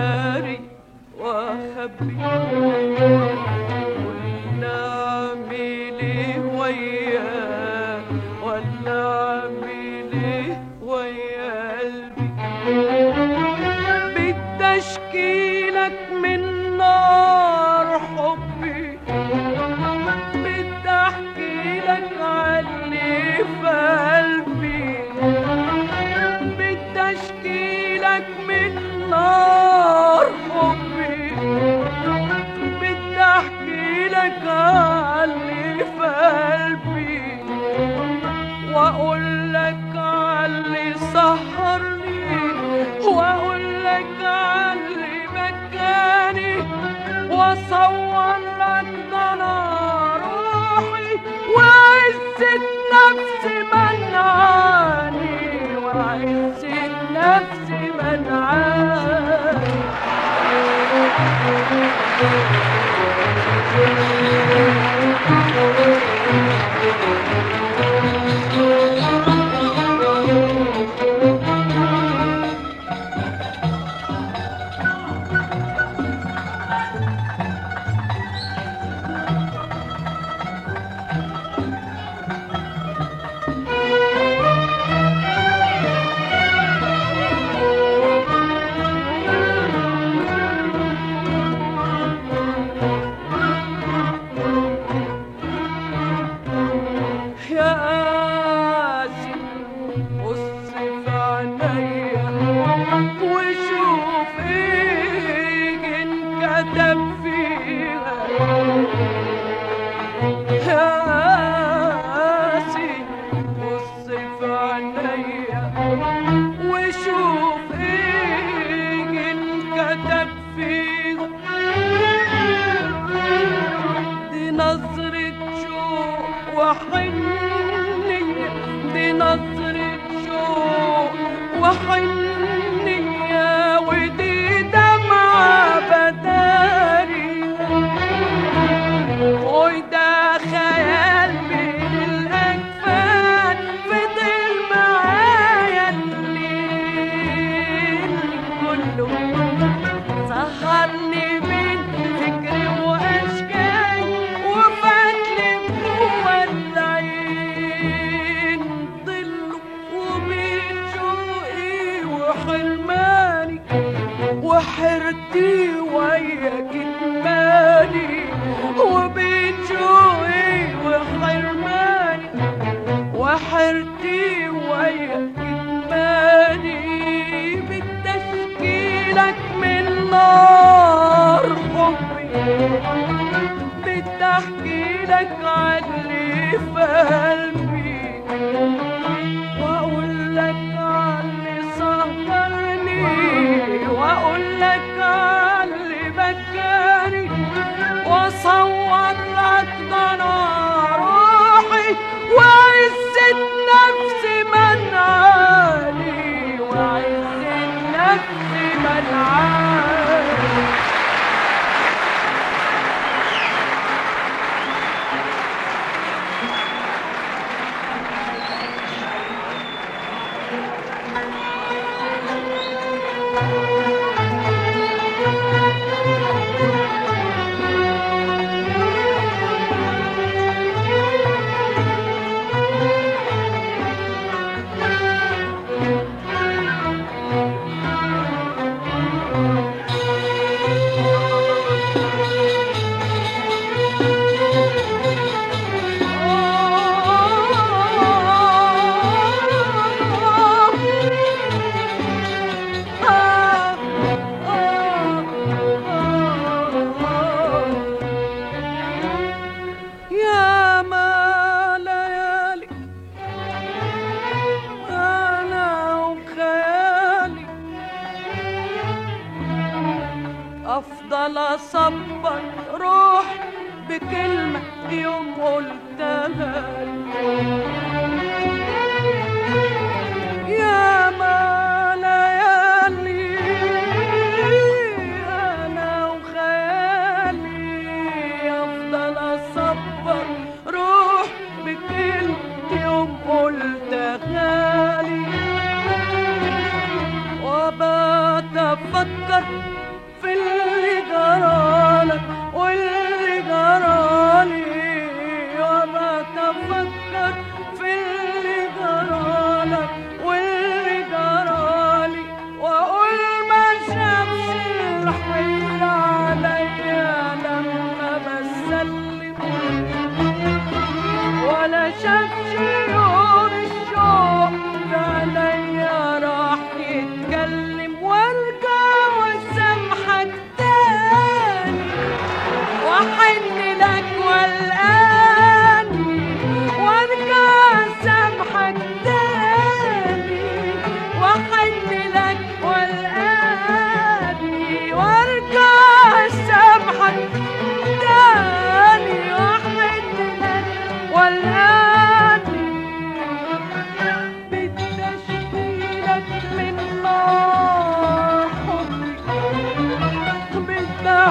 داري واخبي ولا اعمل ايه وياك ولا اعمل ايه ويا قلبي بتشكيلك من نار حبي بتحكي لك عني في قلبي بتشكيلك من نار حبي بتحكي لك عني في قلبي واقول لك علي سهرني واقول لك علي مكاني واصور لك ضنا روحي وعزة نفسي منعاني وعزة نفسي منعاني يا قاسي بص في عينيا وشوف ايه انكتب فيها يا قاسي بص في عينيا وشوف ايه انكتب فيها دي نظرة شوق وحنية دي نظرة شوق وحنية ودي دمعة بداري وده خيال بين الأكفان فضل معايا الليل كله سهرني من فكري واشكالي وفاتلي جوا العين ضله وبين شوقي وحرماني وحرتي ويا كتماني وبين شوقي وحرماني وحرتي ويا كتماني بتشكيلك من نار حبي بتحكي لك عني في قلبي واقول لك عني سهرني واقول لك عني بكاني واصور لك ضنا روحي وعزة نفسي منعاني وعزة نفسي منعاني يا ما ليالي أنا وخيالي أفضل أصبر روح بكلمة يوم قلتها يا ما ليالي أنا وخيالي أفضل أصبر روح بكلمة يوم قلتها لي وبتفكر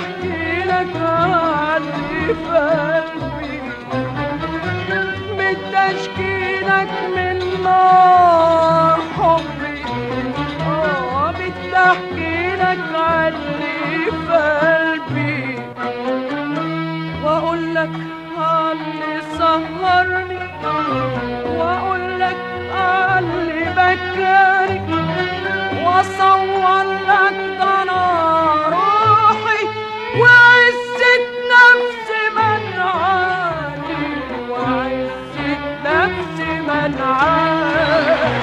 احكي لك عني في قلبي بتشكيلك من نار حبي اه بتحكي لك عني في قلبي واقول لك اللي سهرني واقول لك اللي بكاني واصور لك ده انا روحي وعزة نفسي منعاني وعزة نفسي منعاني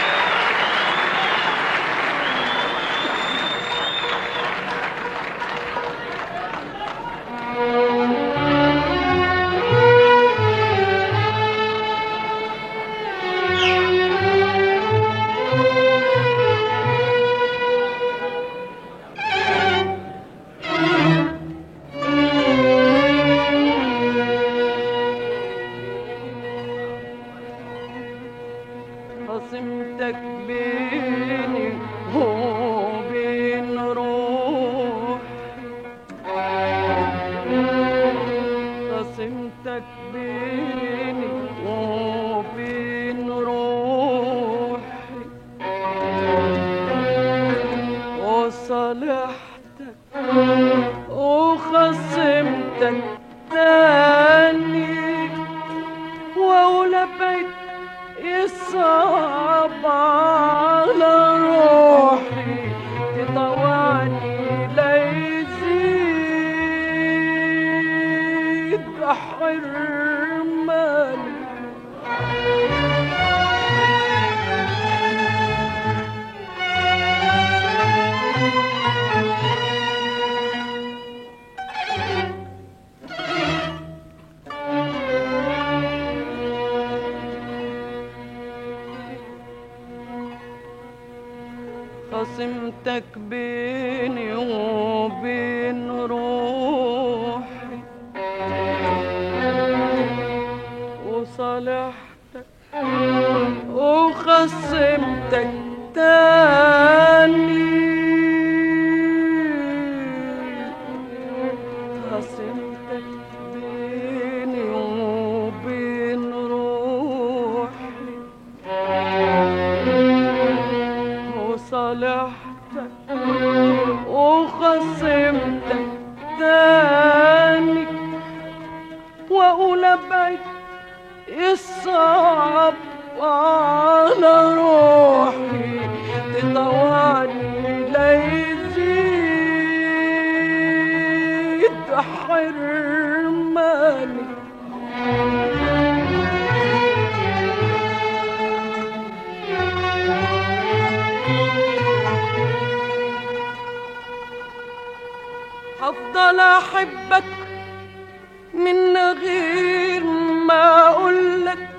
خصمتك بيني وبين روح خصمتك بيني وبين روحي وصالحتك وخصمتك تاني ولبيت يصعب على روحي تطوعني ليزيد حرماني خصمتك بيني وبين روحي وصالحتك وخصمتك تاني خصمتك بيني وبين روحي وصالحتك وخصمتك تاني واقول ابعد الصعب على روحي تطوعني ليزيد حرماني هفضل احبك من غير ما اقولك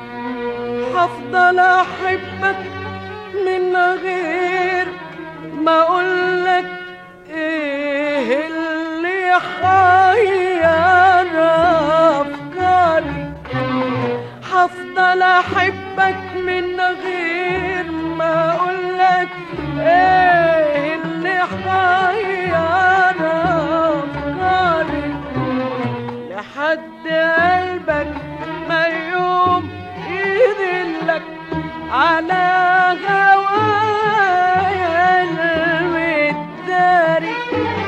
هفضل احبك من غير ما اقولك ايه اللي حير افكاري هفضل احبك من غير ما اقولك ايه اللي حير افكاري لحد قلبك ما يوم يذلك على هوايا المداري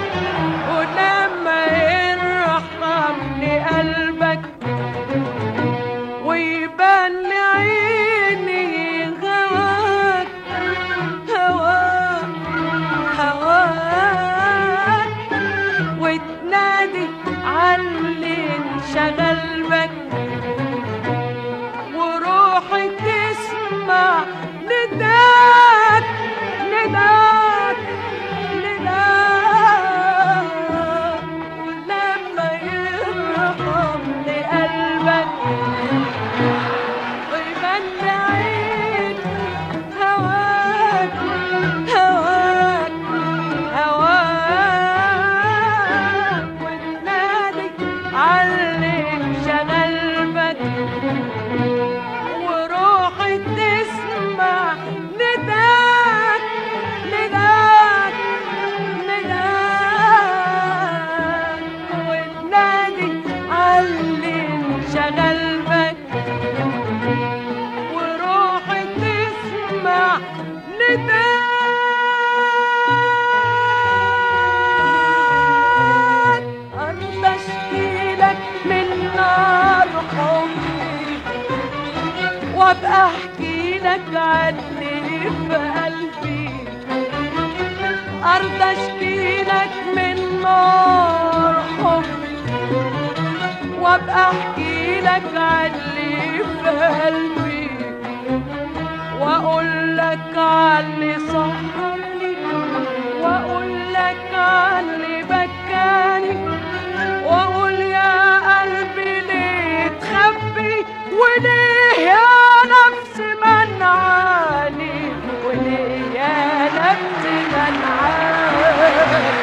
ولما يرحمني قلبك ويبان لعيني هواك هواك هواك وتنادي علي انشغل بك وروحي تسمع لك عني في قلبي أرضى أشكي لك من نار حبي وأبقى أحكي لك عني في قلبي وأقول لك عني سهرني وأقول لك عني بكاني وأقول يا قلبي ليه تخبي وليه يا نفسي منعاني وليه يا نفسي منعاني